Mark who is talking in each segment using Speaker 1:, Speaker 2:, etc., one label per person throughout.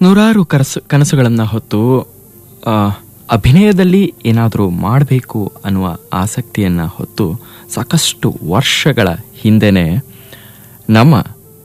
Speaker 1: ನೂರಾರು ಕನಸು ಕನಸುಗಳನ್ನು ಹೊತ್ತು ಆ, ಅಭಿನಯದಲ್ಲಿ ಏನಾದರೂ ಮಾಡಬೇಕು ಅನ್ನುವ ಆಸಕ್ತಿಯನ್ನು ಹೊತ್ತು ಸಾಕಷ್ಟು ವರ್ಷಗಳ ಹಿಂದೆನೆ ನಮ್ಮ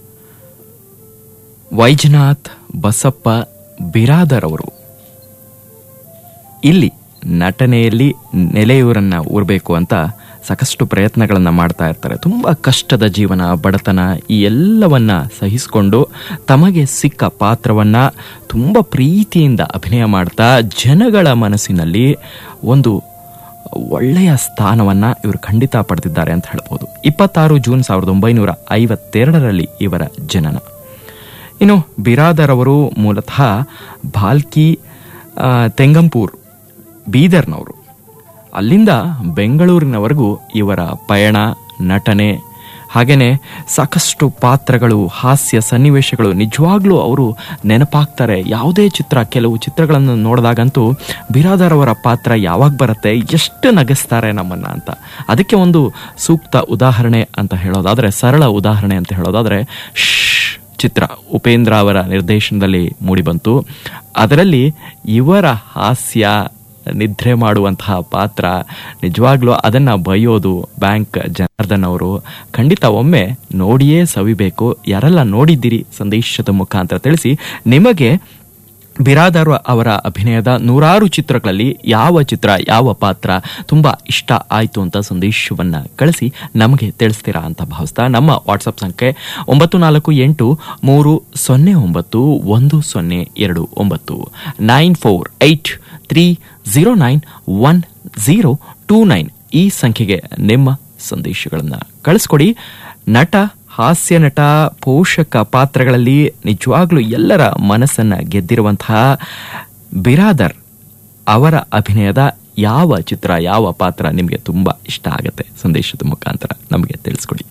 Speaker 1: ವೈಜನಾಥ್ ಬಸಪ್ಪ ಬಿರಾದರ್ ಅವರು ಇಲ್ಲಿ ನಟನೆಯಲ್ಲಿ ನೆಲೆಯೂರನ್ನ ಊರಬೇಕು ಅಂತ ಸಾಕಷ್ಟು ಪ್ರಯತ್ನಗಳನ್ನು ಮಾಡ್ತಾ ಇರ್ತಾರೆ ತುಂಬ ಕಷ್ಟದ ಜೀವನ ಬಡತನ ಈ ಎಲ್ಲವನ್ನ ಸಹಿಸಿಕೊಂಡು ತಮಗೆ ಸಿಕ್ಕ ಪಾತ್ರವನ್ನ ತುಂಬ ಪ್ರೀತಿಯಿಂದ ಅಭಿನಯ ಮಾಡ್ತಾ ಜನಗಳ ಮನಸ್ಸಿನಲ್ಲಿ ಒಂದು ಒಳ್ಳೆಯ ಸ್ಥಾನವನ್ನ ಇವರು ಖಂಡಿತ ಪಡೆದಿದ್ದಾರೆ ಅಂತ ಹೇಳ್ಬೋದು ಇಪ್ಪತ್ತಾರು ಜೂನ್ ಸಾವಿರದ ಒಂಬೈನೂರ ಐವತ್ತೆರಡರಲ್ಲಿ ಇವರ ಜನನ ಇನ್ನು ಬಿರಾದರ್ ಅವರು ಮೂಲತಃ ಭಾಲ್ಕಿ ಆ, ತೆಂಗಂಪೂರ್ ಬೀದರ್ನವರು ಅಲ್ಲಿಂದ ಬೆಂಗಳೂರಿನವರೆಗೂ ಇವರ ಪಯಣ ನಟನೆ ಹಾಗೇನೆ ಸಾಕಷ್ಟು ಪಾತ್ರಗಳು ಹಾಸ್ಯ ಸನ್ನಿವೇಶಗಳು ನಿಜವಾಗ್ಲೂ ಅವರು ನೆನಪಾಗ್ತಾರೆ ಯಾವುದೇ ಚಿತ್ರ ಕೆಲವು ಚಿತ್ರಗಳನ್ನು ನೋಡಿದಾಗಂತೂ ಬಿರಾದರ್ ಅವರ ಪಾತ್ರ ಯಾವಾಗ ಬರುತ್ತೆ ಎಷ್ಟು ನಗಿಸ್ತಾರೆ ನಮ್ಮನ್ನ ಅಂತ ಅದಕ್ಕೆ ಒಂದು ಸೂಕ್ತ ಉದಾಹರಣೆ ಅಂತ ಹೇಳೋದಾದ್ರೆ ಸರಳ ಉದಾಹರಣೆ ಅಂತ ಹೇಳೋದಾದ್ರೆ ಶ್ಶ್ ಚಿತ್ರ ಉಪೇಂದ್ರ ಅವರ ನಿರ್ದೇಶನದಲ್ಲಿ ಮೂಡಿಬಂತು ಅದರಲ್ಲಿ ಇವರ ಹಾಸ್ಯ ನಿದ್ರೆ ಮಾಡುವಂತಹ ಪಾತ್ರ ನಿಜವಾಗ್ಲೂ ಅದನ್ನ ಬೈಯೋದು ಬ್ಯಾಂಕ್ ಜನಾರ್ದನ್ ಅವರು ಖಂಡಿತ ಒಮ್ಮೆ ನೋಡಿಯೇ ಸವಿಬೇಕು ಯಾರೆಲ್ಲ ನೋಡಿದ್ದೀರಿ ಸಂದೇಶದ ಮುಖಾಂತರ ತಿಳಿಸಿ ನಿಮಗೆ ಬಿರಾದರ್ ಅವರ ಅಭಿನಯದ ನೂರಾರು ಚಿತ್ರಗಳಲ್ಲಿ ಯಾವ ಚಿತ್ರ ಯಾವ ಪಾತ್ರ ತುಂಬಾ ಇಷ್ಟ ಆಯ್ತು ಅಂತ ಸಂದೇಶವನ್ನ ಕಳಿಸಿ ನಮಗೆ ತಿಳಿಸ್ತೀರಾ ಅಂತ ಭಾವಿಸ್ತಾ ನಮ್ಮ ವಾಟ್ಸಪ್ ಸಂಖ್ಯೆ ಒಂಬತ್ತು ನಾಲ್ಕು ಎಂಟು ಮೂರು ಸೊನ್ನೆ ಒಂಬತ್ತು ಒಂದು ಸೊನ್ನೆ ಎರಡು ಒಂಬತ್ತು nine four eight three zero nine one zero two nine ಈ ಸಂಖ್ಯೆಗೆ ನಿಮ್ಮ ಸಂದೇಶಗಳನ್ನು ಕಳಿಸ್ಕೊಡಿ ನಟ ಹಾಸ್ಯ ನಟ ಪೋಷಕ ಪಾತ್ರಗಳಲ್ಲಿ ನಿಜವಾಗ್ಲೂ ಎಲ್ಲರ ಮನಸ್ಸನ್ನ ಗೆದ್ದಿರುವಂತಹ ಬಿರಾದರ್ ಅವರ ಅಭಿನಯದ ಯಾವ ಚಿತ್ರ ಯಾವ ಪಾತ್ರ ನಿಮಗೆ ತುಂಬಾ ಇಷ್ಟ ಆಗುತ್ತೆ ಸಂದೇಶದ ಮುಖಾಂತರ ನಮಗೆ ತಿಳಿಸ್ಕೊಡಿ